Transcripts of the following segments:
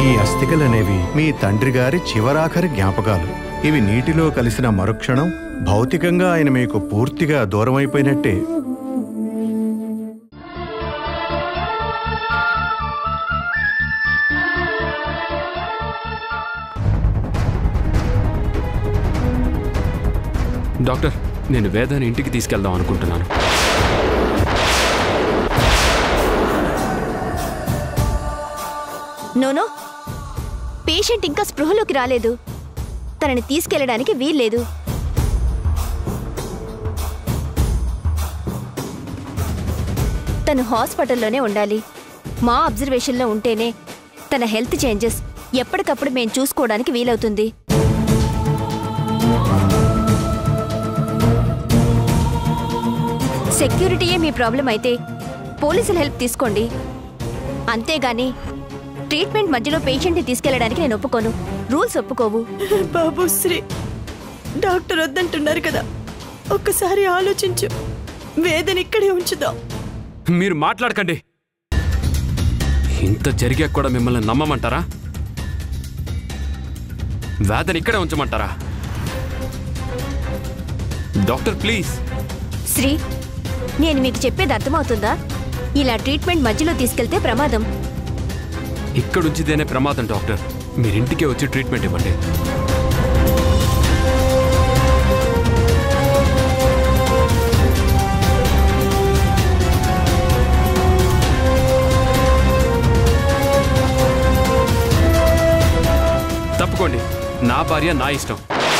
ఈ అస్థికలనేవి మీ తండ్రి గారి చివరాఖరి జ్ఞాపకాలు ఇవి నీటిలో కలిసిన మరుక్షణం భౌతికంగా ఆయన మీకు పూర్తిగా దూరమైపోయినట్టే డాక్టర్ నేను వేదాన్ని ఇంటికి తీసుకెళ్దాం అనుకుంటున్నాను నోనో పేషెంట్ ఇంకా స్పృహలోకి రాలేదు తనని తీసుకెళ్ళడానికి వీల్లేదు తను హాస్పిటల్లోనే ఉండాలి మా అబ్జర్వేషన్లో ఉంటేనే తన హెల్త్ చేంజెస్ ఎప్పటికప్పుడు మేము చూసుకోవడానికి వీలవుతుంది సెక్యూరిటీయే మీ ప్రాబ్లం అయితే పోలీసుల హెల్ప్ తీసుకోండి అంతేగాని ట్రీట్మెంట్ మధ్యలో పేషెంట్ని తీసుకెళ్ళడానికి నేను ఒప్పుకోను రూల్స్ ఒప్పుకోవు బాబు శ్రీ డాక్టర్ వద్దంటున్నారు కదా ఒక్కసారి ఆలోచించు వేదన ఇక్కడే ఉంచుదాం మీరు మాట్లాడకండి ఇంత జరిగాక కూడా మిమ్మల్ని నమ్మమంటారా వేదని ఇక్కడే ఉంచమంటారా డాక్టర్ ప్లీజ్ శ్రీ నేను మీకు చెప్పేది అర్థమవుతుందా ఇలా ట్రీట్మెంట్ మధ్యలో తీసుకెళ్తే ప్రమాదం ఇక్కడుంచితేనే ప్రమాదం డాక్టర్ మీరింటికే వచ్చి ట్రీట్మెంట్ ఇవ్వండి తప్పుకోండి నా భార్య నా ఇష్టం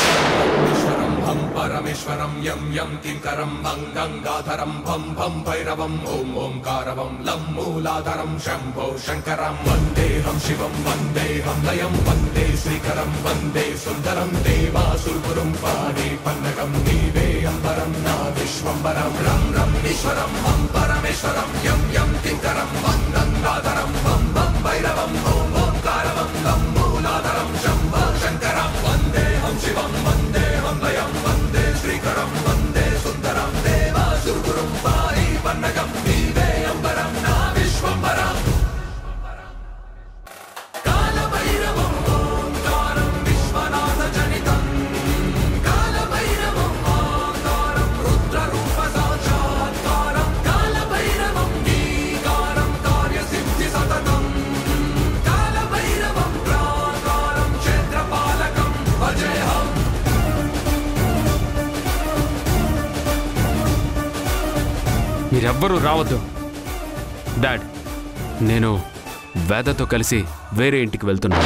परमेश्वरं यं यं किङ्करं भं गङ्गाधरं भं भं भैरवम् ॐ ओङ्कारवं लं मूलाधरं शम्भो शङ्करं वन्देऽहं शिवं वन्देऽहं लयं वन्दे श्रीकरं वन्दे सुन्दरं देवासुरगुरुं पादे पन्नकं नीवे अम्बरं न विश्वम्बरं रं रं ईश्वरं हं परमेश्वरं यं यं किङ्करं भं गङ्गाधरं भं भं भैरवम् ॐ ओङ्कारवं लं मूलाधरं शम्भो शङ्करं वन्देऽहं शिवं वन्देऽहं लयं वन्दे श्रीकरं वन्दे सुन्दरं देवासुरगुरुं पारि पन्नकं नीवे अम्बरं न विश्वम्बरम् कालभैरवम् ओङ्कारं विश्वनाथजनितं कालभैरवम् आकारं रुद्ररूपसाक्षात्कारं कालभैरवं गीकारं कार्यसिद्धिसततं कालभैरवं प्राकारं क्षेत्रपालकं भजेऽहम् మీరెవ్వరూ రావద్దు డాడ్ నేను వేదతో కలిసి వేరే ఇంటికి వెళ్తున్నాను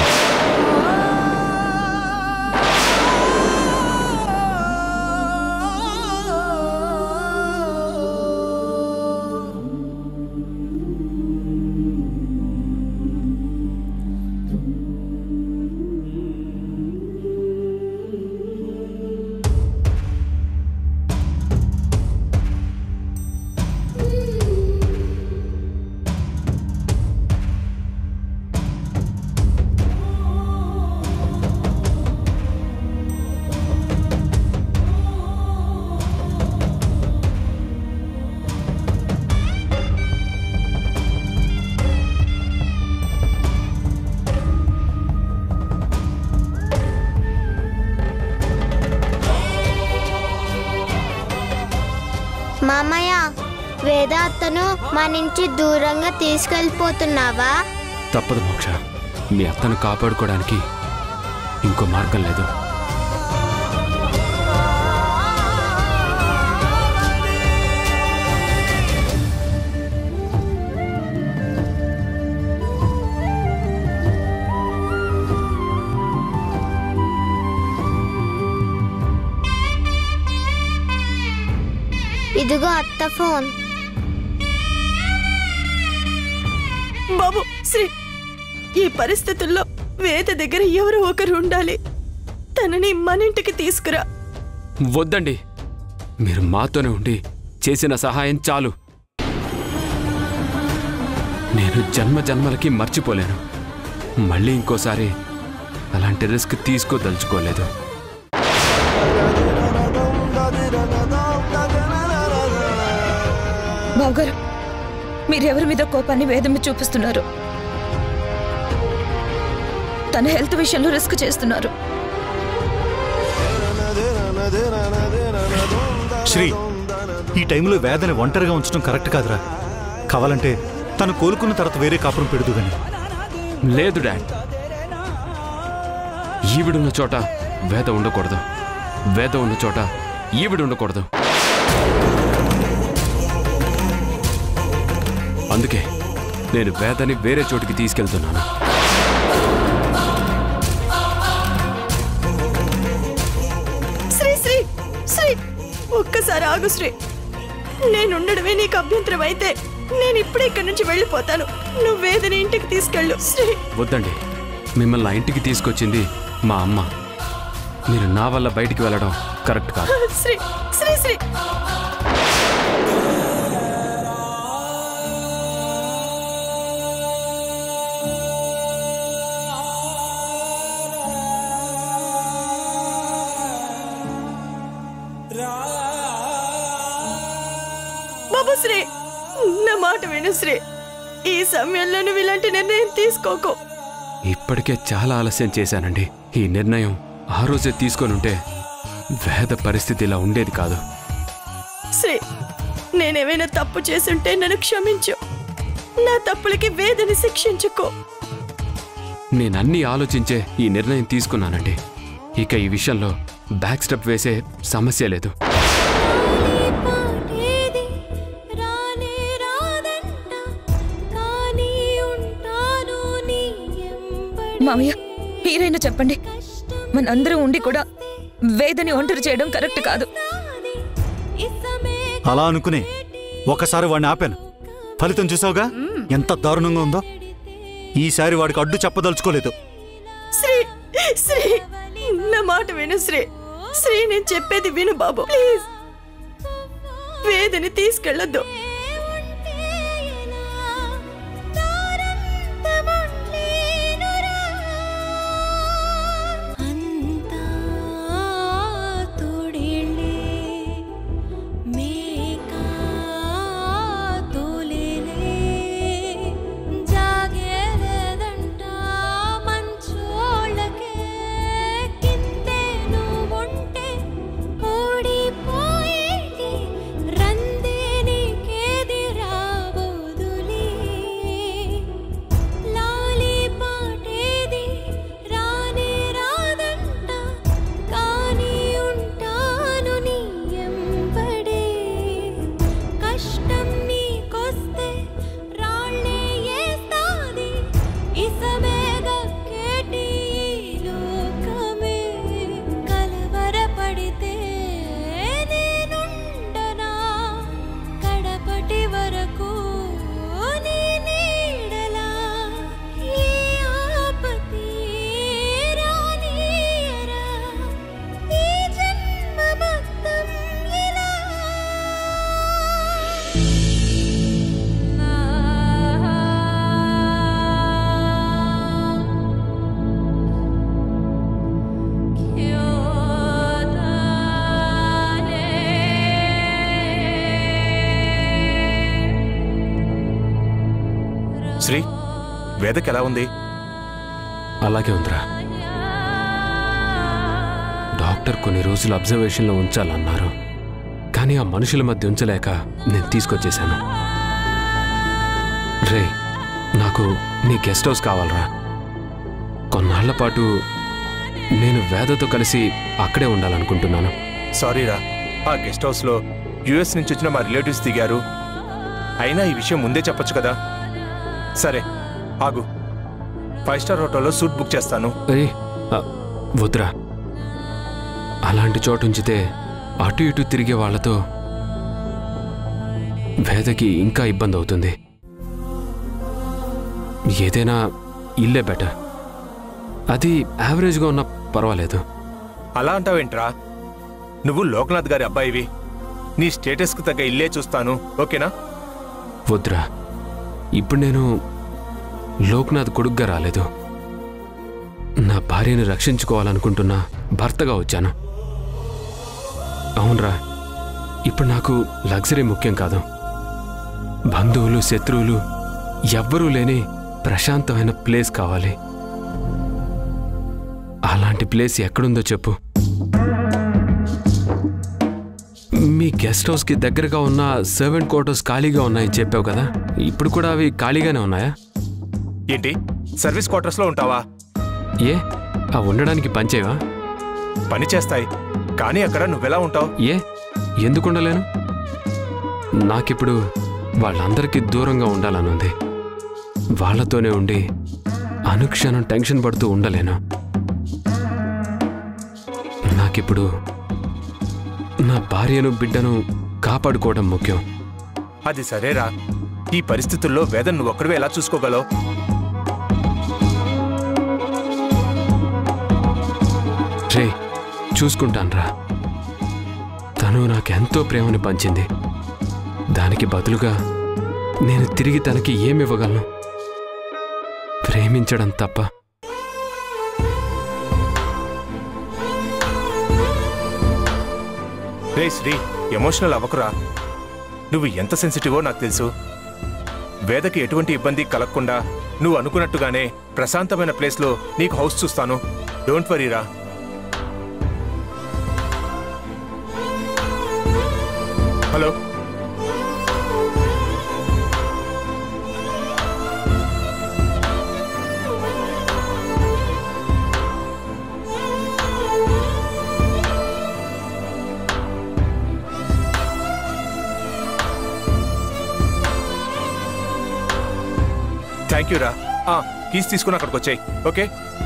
మామయ్య వేదాత్తను మా నుంచి దూరంగా తీసుకెళ్ళిపోతున్నావా తప్పదు మోక్ష మీ అత్తను కాపాడుకోవడానికి ఇంకో మార్గం లేదు ఇదిగో అత్త ఫోన్ బాబు శ్రీ ఈ పరిస్థితుల్లో వేద దగ్గర ఎవరో ఒకరు ఉండాలి తనని మన ఇంటికి తీసుకురా వద్దండి మీరు మాతోనే ఉండి చేసిన సహాయం చాలు నేను జన్మ జన్మలకి మర్చిపోలేను మళ్ళీ ఇంకోసారి అలాంటి రిస్క్ తీసుకోదలుచుకోలేదు బావగారు మీరెవరి మీద కోపాన్ని వేదం మీద చూపిస్తున్నారు తన హెల్త్ విషయంలో రిస్క్ చేస్తున్నారు శ్రీ ఈ టైంలో వేదని ఒంటరిగా ఉంచడం కరెక్ట్ కాదురా కావాలంటే తను కోలుకున్న తర్వాత వేరే కాపురం పెడుదు గాని లేదు డాడ్ ఈవిడున్న చోట వేద ఉండకూడదు వేద ఉన్న చోట ఈవిడ ఉండకూడదు అందుకే నేను వేదని వేరే చోటికి తీసుకెళ్తున్నాను శ్రీ శ్రీ శ్రీ ఒక్కసారి ఆగు శ్రీ నేనుండడమే నీకు అభ్యంతరం అయితే నేను ఇప్పుడే ఇక్కడి నుంచి వెళ్ళిపోతాను నువ్వేదని ఇంటికి తీసుకెళ్ళు శ్రీ వద్దండి మిమ్మల్ని నా ఇంటికి తీసుకొచ్చింది మా అమ్మ మీరు నా వల్ల బయటికి వెళ్ళడం కరెక్ట్ కాదు శ్రీ శ్రీ శ్రీ బాబు శ్రీ నా మాట విను శ్రీ ఈ సమయంలో నువ్వు ఇలాంటి నిర్ణయం తీసుకోకు ఇప్పటికే చాలా ఆలస్యం చేశానండి ఈ నిర్ణయం ఆ రోజే తీసుకొని ఉంటే వేద పరిస్థితి ఇలా ఉండేది కాదు శ్రీ నేనేమైనా తప్పు చేసుంటే నన్ను క్షమించు నా తప్పులకి వేదని శిక్షించుకో నేనన్నీ ఆలోచించే ఈ నిర్ణయం తీసుకున్నానండి ఇక ఈ విషయంలో బ్యాక్ స్టెప్ వేసే సమస్య లేదు పాటేది రానే రాదంట కానీ ఉంటాను నీ ఎంబడి మామయ్య మీరైనా చెప్పండి మనందరం ఉండి కూడా వేదని ఒంటరి చేయడం కరెక్ట్ కాదు ఇసమే అలా అనుకునే ఒకసారి వాడిని ఆపాను ఫలితం చూసావుగా ఎంత దారుణంగా ఉందో ఈసారి వాడికి అడ్డు చెప్పదలుచుకోలేదు శ్రీ శ్రీ నా మాట విను శ్రీ శ్రీ నేను చెప్పేది విను బాబు ప్లీజ్ వేదని తీసుకెళ్ళొద్దు ఉంటే ఎలా దారంతముండ్లేనురా అంతా తోడేళ్ళే మేకా తోలేలే జాగేలేదంట మంచోళ్ళకే కిందే నువ్వుంటే ఓడిపోయేటి రందే నీకేది రాబోదులే లాలి పాటేది రానే రాదంట కానీ ఉంటాను నీ ఎంబడే కష్టం నీకొస్తే రాళ్ళే ఏస్తాది ఇసమే గక్కేటి ఈ లోకమే కలవరపడితే నేనుండనా కడపటి వరకు నీ నీడలా ఈ ఆపతి రానీయరా ఈ జన్మ మొత్తం ఇలా శ్రీ వేదకి ఎలా ఉంది అలాగే ఉందిరా డాక్టర్ కొన్ని రోజులు అబ్జర్వేషన్లో ఉంచాలన్నారు కానీ ఆ మనుషుల మధ్య ఉంచలేక నేను తీసుకొచ్చేశాను రే నాకు నీ గెస్ట్ హౌస్ కావాలరా కొన్నాళ్ల పాటు నేను వేదతో కలిసి అక్కడే ఉండాలనుకుంటున్నాను సారీరా ఆ గెస్ట్ హౌస్లో యుఎస్ నుంచి వచ్చిన మా రిలేటివ్స్ దిగారు అయినా ఈ విషయం ముందే చెప్పొచ్చు కదా సరే ఆగు ఫైవ్ స్టార్ హోటల్లో సూట్ బుక్ చేస్తాను ఏ ఆ, వద్దురా అలాంటి చోటు ఉంచితే అటు ఇటు తిరిగే వాళ్ళతో వేదకి ఇంకా ఇబ్బంది అవుతుంది ఏదైనా ఇల్లే బెటర్ అది యావరేజ్గా ఉన్నా పర్వాలేదు అలా అంటావేంట్రా నువ్వు లోకనాథ్ గారి అబ్బాయివి నీ స్టేటస్కు తగ్గ ఇల్లే చూస్తాను ఓకేనా వద్దురా ఇప్పుడు నేను లోక్నాథ్ కొడుగ్గా రాలేదు నా భార్యని రక్షించుకోవాలనుకుంటున్న భర్తగా వచ్చాను అవునరా ఇప్పుడు నాకు లగ్జరీ ముఖ్యం కాదు బంధువులు శత్రువులు ఎవ్వరూ లేని ప్రశాంతమైన ప్లేస్ కావాలి అలాంటి ప్లేస్ ఎక్కడుందో చెప్పు మీ గెస్ట్ హౌస్కి దగ్గరగా ఉన్న సర్వెంట్ క్వార్టర్స్ ఖాళీగా ఉన్నాయి చెప్పావు కదా ఇప్పుడు కూడా అవి ఖాళీగానే ఉన్నాయా ఏంటి సర్వీస్ క్వార్టర్స్లో ఉంటావా ఏ ఆ ఉండడానికి పనిచేయవా పని చేస్తాయి కానీ అక్కడ నువ్వెలా ఉంటావు ఏ ఎందుకు ఉండలేను నాకిప్పుడు వాళ్ళందరికీ దూరంగా ఉండాలనుంది వాళ్ళతోనే ఉండి అనుక్షణం టెన్షన్ పడుతూ ఉండలేను నాకిప్పుడు నా భార్యను బిడ్డను కాపాడుకోవడం ముఖ్యం అది సరేరా ఈ పరిస్థితుల్లో వేదన్ నువ్వు ఒక్కడివే ఎలా చూసుకోగలవు రే చూసుకుంటాన్రా తను నాకెంతో ప్రేమని పంచింది దానికి బదులుగా నేను తిరిగి తనకి ఏమివ్వగలను ప్రేమించడం తప్ప రే శ్రీ ఎమోషనల్ అవ్వకురా నువ్వు ఎంత సెన్సిటివో నాకు తెలుసు వేదకి ఎటువంటి ఇబ్బంది కలగకుండా నువ్వు అనుకున్నట్టుగానే ప్రశాంతమైన ప్లేస్లో నీకు హౌస్ చూస్తాను డోంట్ వరీరా హలో థ్యాంక్ యూ రా ఆ, కీస్ తీసుకుని అక్కడికి వచ్చాయి ఓకే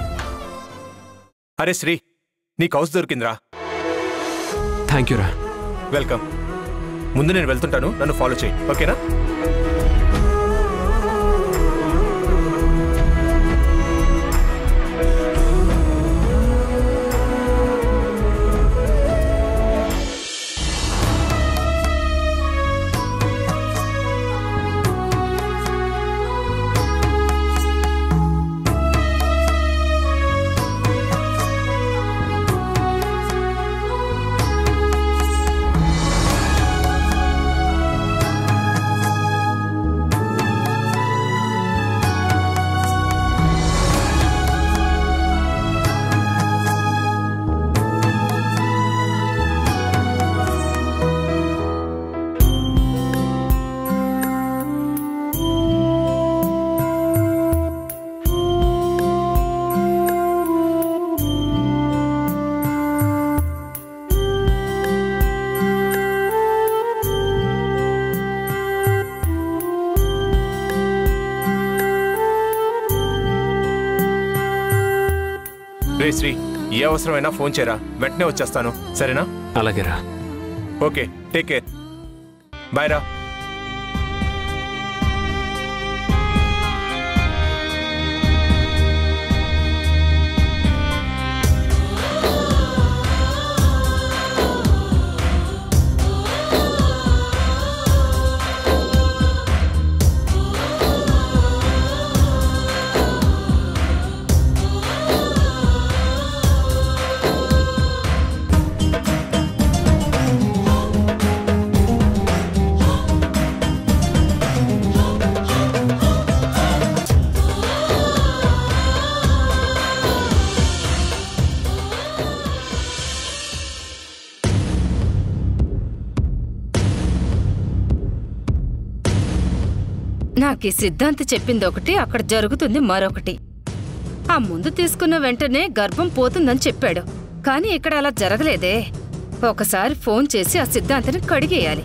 అరే శ్రీ నీకు హౌస్ దొరికిందిరా థ్యాంక్ యూ రా వెల్కమ్ ముందు నేను వెళ్తుంటాను నన్ను ఫాలో చేయి ఓకేనా రే శ్రీ ఏ అవసరమైనా ఫోన్ చేయరా వెంటనే వచ్చేస్తాను సరేనా అలాగే రా ఓకే టేక్ కేర్ బాయ్ రా నాకు ఈ సిద్ధాంతి చెప్పింది ఒకటి అక్కడ జరుగుతుంది మరొకటి ఆ ముందు తీసుకున్న వెంటనే గర్భం పోతుందని చెప్పాడు కానీ ఇక్కడ అలా జరగలేదే ఒకసారి ఫోన్ చేసి ఆ సిద్ధాంతిని కడిగేయాలి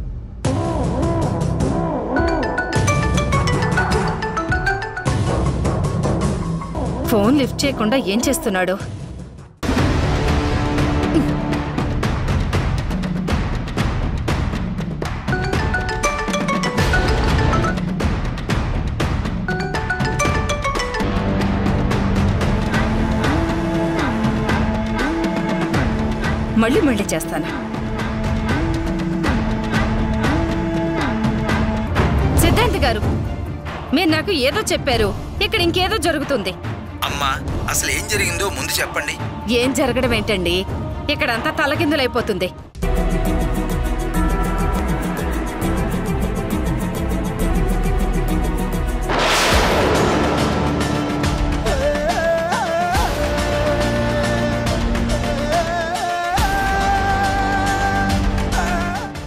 ఫోన్ లిఫ్ట్ చేయకుండా ఏం చేస్తున్నాడు మళ్ళీ మళ్ళీ చేస్తాను సిద్ధాంత్ గారు మీరు నాకు ఏదో చెప్పారు ఇక్కడ ఇంకేదో జరుగుతుంది అమ్మా అసలు ఏం జరిగిందో ముందు చెప్పండి ఏం జరగడం ఏంటండి ఇక్కడంతా తలకిందులైపోతుంది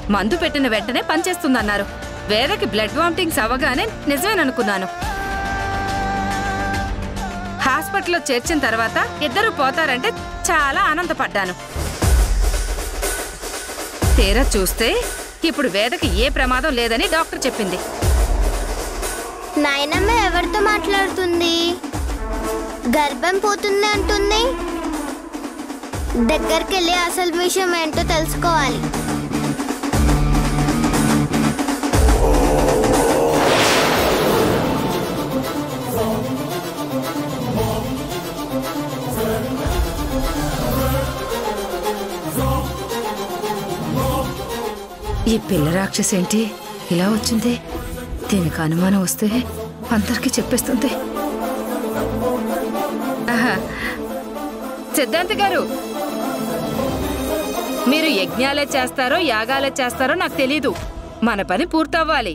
మందు పెట్టిన వెంటనే పనిచేస్తుందన్నారు వేదకి బ్లడ్ వామిటింగ్స్ అవ్వగానే నిజమేననుకున్నాను హాస్పిటల్లో చేర్చిన తర్వాత ఇద్దరు పోతారంటే చాలా ఆనందపడ్డాను తీరా చూస్తే ఇప్పుడు వేదకి ఏ ప్రమాదం లేదని డాక్టర్ చెప్పింది నాయనమ్మ ఎవరితో మాట్లాడుతుంది గర్భం పోతుంది అంటుంది దగ్గరికి వెళ్ళి అసలు విషయం ఏంటో తెలుసుకోవాలి ఈ పిల్ల రాక్షసి ఏంటి ఇలా వచ్చింది దీనికి అనుమానం వస్తే అందరికీ చెప్పేస్తుంది ఆహా. సిద్ధాంత్ గారు మీరు యజ్ఞాలే చేస్తారో యాగాలే చేస్తారో నాకు తెలీదు మన పని పూర్తవ్వాలి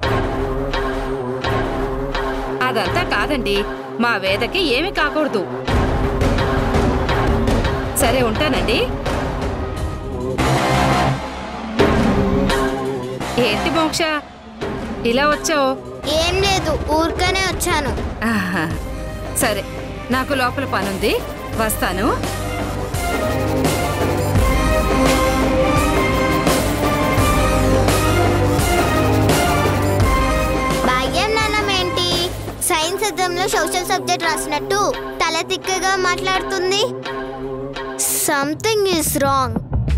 అదంతా కాదండి మా వేదకి ఏమీ కాకూడదు సరే ఉంటానండి ఏంటి మోక్ష ఇలా వచ్చావు ఏం లేదు ఊరికనే వచ్చాను ఆహా. సరే నాకు లోపల పనుంది వస్తాను భాగ్యం నాన్నం ఏంటి సైన్స్ ఎగ్జామ్లో సోషల్ సబ్జెక్ట్ రాసినట్టు తల తిక్కగా మాట్లాడుతుంది సంథింగ్ ఈస్ రాంగ్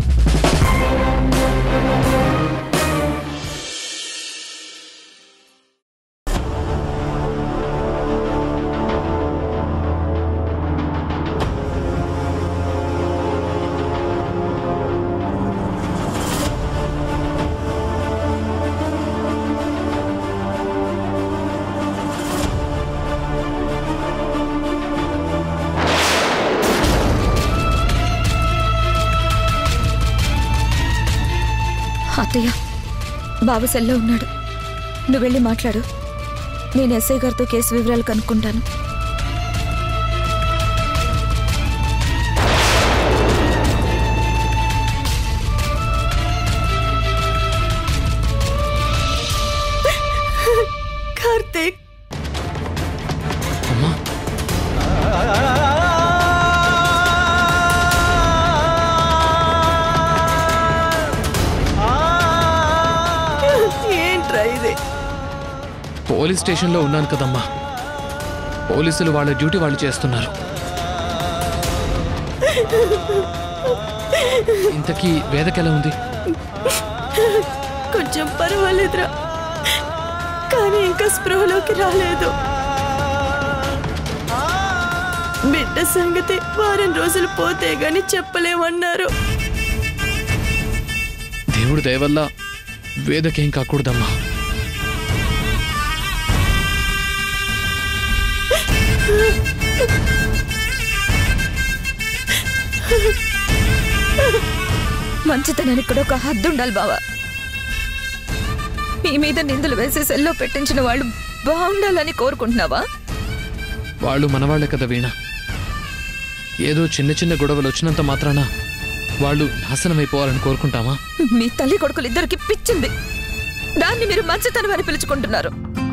అత్తయ్య బాబు సెల్లో ఉన్నాడు నువ్వు వెళ్ళి మాట్లాడు నేను ఎస్ఐ గారితో కేసు వివరాలు కనుక్కుంటాను కార్తీక్ ఏంట్రా ఇది పోలీస్ స్టేషన్లో ఉన్నాను కదమ్మా పోలీసులు వాళ్ళ డ్యూటీ వాళ్ళు చేస్తున్నారు ఇంతకీ వేదకెలా ఉంది కొంచెం పర్వాలేదురా కానీ ఇంకా స్పృహలోకి రాలేదు బిడ్డ సంగతి వారం రోజులు పోతే గాని చెప్పలేమన్నారు దేవుడి దయ వల్ల వేదకేం కాకూడదమ్మా మంచితనానికి కూడా ఒక హద్దు ఉండాలి బావా మీ మీద నిందలు వేసి సెల్లో పెట్టించిన వాళ్ళు బాగుండాలని కోరుకుంటున్నావా వాళ్ళు మనవాళ్లే కదా వీణ ఏదో చిన్న చిన్న గొడవలు వచ్చినంత మాత్రాన వాళ్ళు నాశనమైపోవాలని కోరుకుంటామా మీ తల్లి కొడుకులు ఇద్దరికి పిచ్చింది దాన్ని మీరు మంచితనం అని పిలుచుకుంటున్నారు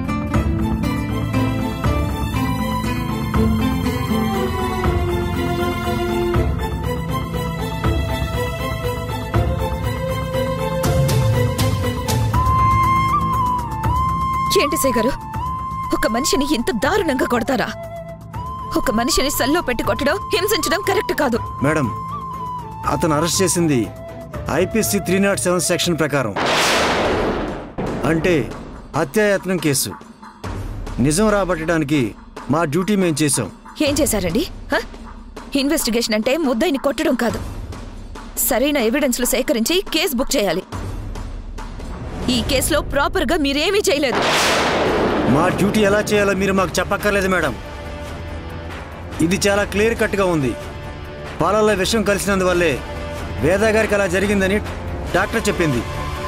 ఏంటి సే గారు ఒక మనిషిని ఇంత దారుణంగా కొడతారా ఒక మనిషిని సెల్లో పెట్టి కొట్టడం హింసించడం కరెక్ట్ కాదు మేడం అతను అరెస్ట్ చేసింది IPC three nought seven section ప్రకారం అంటే హత్యాయత్నం కేసు నిజం రాబట్టడానికి మా డ్యూటీ మేము చేసాం ఏం చేశారండి హ? ఇన్వెస్టిగేషన్ అంటే ముద్దాయిని కొట్టడం కాదు సరైన ఎవిడెన్స్లు సేకరించి కేసు బుక్ చేయాలి ఈ కేసులో ప్రాపర్గా మీరేమీ చేయలేదు మా డ్యూటీ ఎలా చేయాలో మీరు మాకు చెప్పక్కర్లేదు మేడం ఇది చాలా క్లియర్ కట్గా ఉంది పాలల్లో విషం కలిసినందువల్లే వేదా గారికి అలా జరిగిందని డాక్టర్ చెప్పింది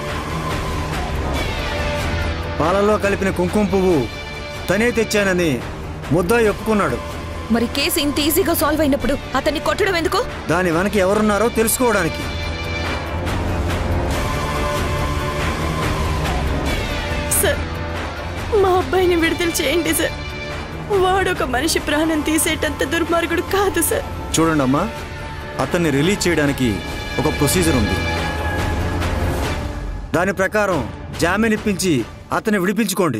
పాలల్లో కలిపిన కుంకుమ పువ్వు తనే తెచ్చానని ముద్దాయి ఒప్పుకున్నాడు మరి కేసు ఇంత ఈజీగా సాల్వ్ అయినప్పుడు అతన్ని కొట్టడం ఎందుకు దాని వెనక ఎవరున్నారో తెలుసుకోవడానికి అబ్బాయిని విడుదల చేయండి సార్ వాడొక మనిషి ప్రాణం తీసేటంత దుర్మార్గుడు కాదు సార్ చూడండి అమ్మా అతన్ని రిలీజ్ చేయడానికి ఒక ప్రొసీజర్ ఉంది దాని ప్రకారం జామీన్ ఇప్పించి అతన్ని విడిపించుకోండి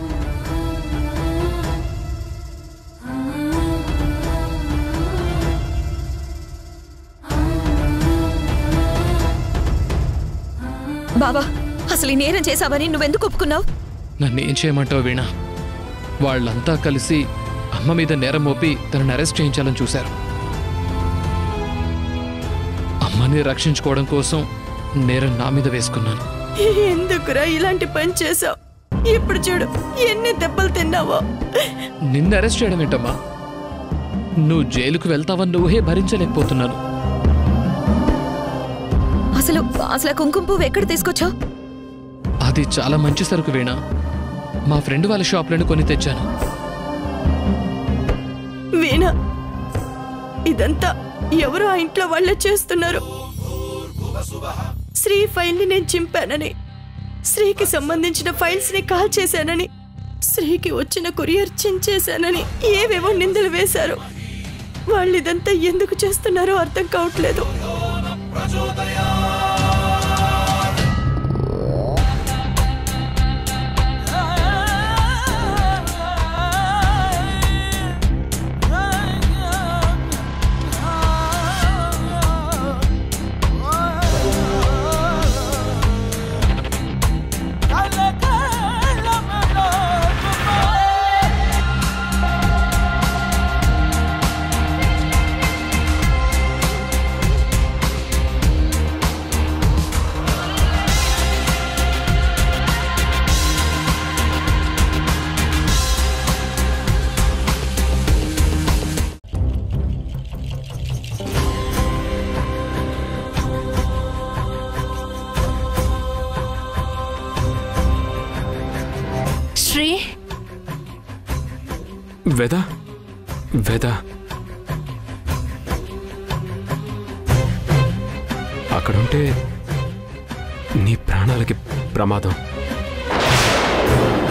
బాబా అసలు ఈ నేరం చేశావని నువ్వెందుకు ఒప్పుకున్నావు నన్ను ఏం చేయమంటావు వీణ వాళ్ళంతా కలిసి అమ్మ మీద నేరం మోపి తనని అరెస్ట్ చేయించాలని చూశారు అమ్మని రక్షించుకోవడం కోసం నేరం నా మీద వేసుకున్నాను ఎందుకురా ఇలాంటి పని చేసావు ఇప్పుడు చూడు ఎన్ని దెబ్బలు తిన్నావో నిన్ను అరెస్ట్ చేయడం ఏంటమ్మా నువ్వు జైలుకు వెళ్తావని నువ్వే భరించలేకపోతున్నాను అసలు అసలు ఆ కుంకుమ పువ్వు ఎక్కడ తీసుకొచ్చావు అది చాలా మంచి సరుకు వీణ మా ఫ్రెండ్ వాళ్ళ షాప్లోనే కొని తెచ్చాను వీణ ఇదంతా ఎవరు ఆ ఇంట్లో వాళ్ళే చేస్తున్నారు శ్రీ ఫైల్ ని నేను చింపానని శ్రీకి సంబంధించిన ఫైల్స్ ని కాల్ చేశానని శ్రీకి వచ్చిన కొరియర్ చించేశానని ఏవేవో నిందలు వేశారు వాళ్ళు ఇదంతా ఎందుకు చేస్తున్నారో అర్థం కావట్లేదు శ్రీ వెద వెద అక్కడుంటే నీ ప్రాణాలకి ప్రమాదం